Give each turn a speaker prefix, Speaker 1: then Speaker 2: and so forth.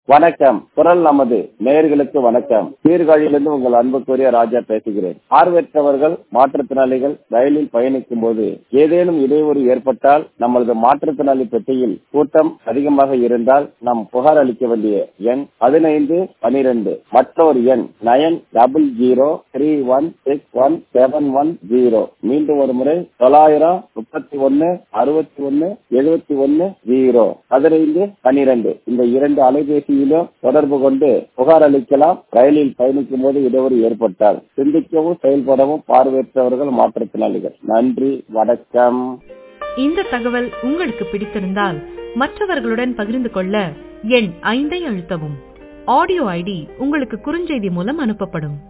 Speaker 1: வணக்கம் குரல் நமது நேயர்களுக்கு வணக்கம் சீர்காழியிலிருந்து உங்கள் அன்புக்குரிய ராஜா பேசுகிறேன் பார்வையற்றவர்கள் மாற்றுத்திறனாளிகள் ரயிலில் பயணிக்கும் போது ஏதேனும் இடையூறு ஏற்பட்டால் நமது மாற்றுத்திறனாளி பெட்டியில் கூட்டம் அதிகமாக இருந்தால் நாம் புகார் அளிக்க வேண்டிய எண் பதினைந்து பனிரெண்டு மற்றொரு எண் nine double zero three one six one seven one zero மீண்டும் ஒரு முறை தொள்ளாயிரம் முப்பத்தி ஒன்னு அறுபத்தி ஒன்னு எழுபத்தி ஒன்னு ஜீரோ பதினைந்து பனிரெண்டு இந்த இரண்டு அலைபேசியிலும் தொடர்பு கொண்டு புகார் அளிக்கலாம் ரயிலில் பயணிக்கும் போது இடையூறு ஏற்பட்டால் சிந்திக்கவும் செயல்படவும் பார்வையற்றவர்கள் மாற்றுத்திறனாளிகள் நன்றி வணக்கம்
Speaker 2: இந்த தகவல் உங்களுக்கு பிடித்திருந்தால் மற்றவர்களுடன் பகிர்ந்து கொள்ள எண் ஐந்தை அழுத்தவும் ஆடியோ ஐடி உங்களுக்கு குறுஞ்செய்தி மூலம் அனுப்பப்படும்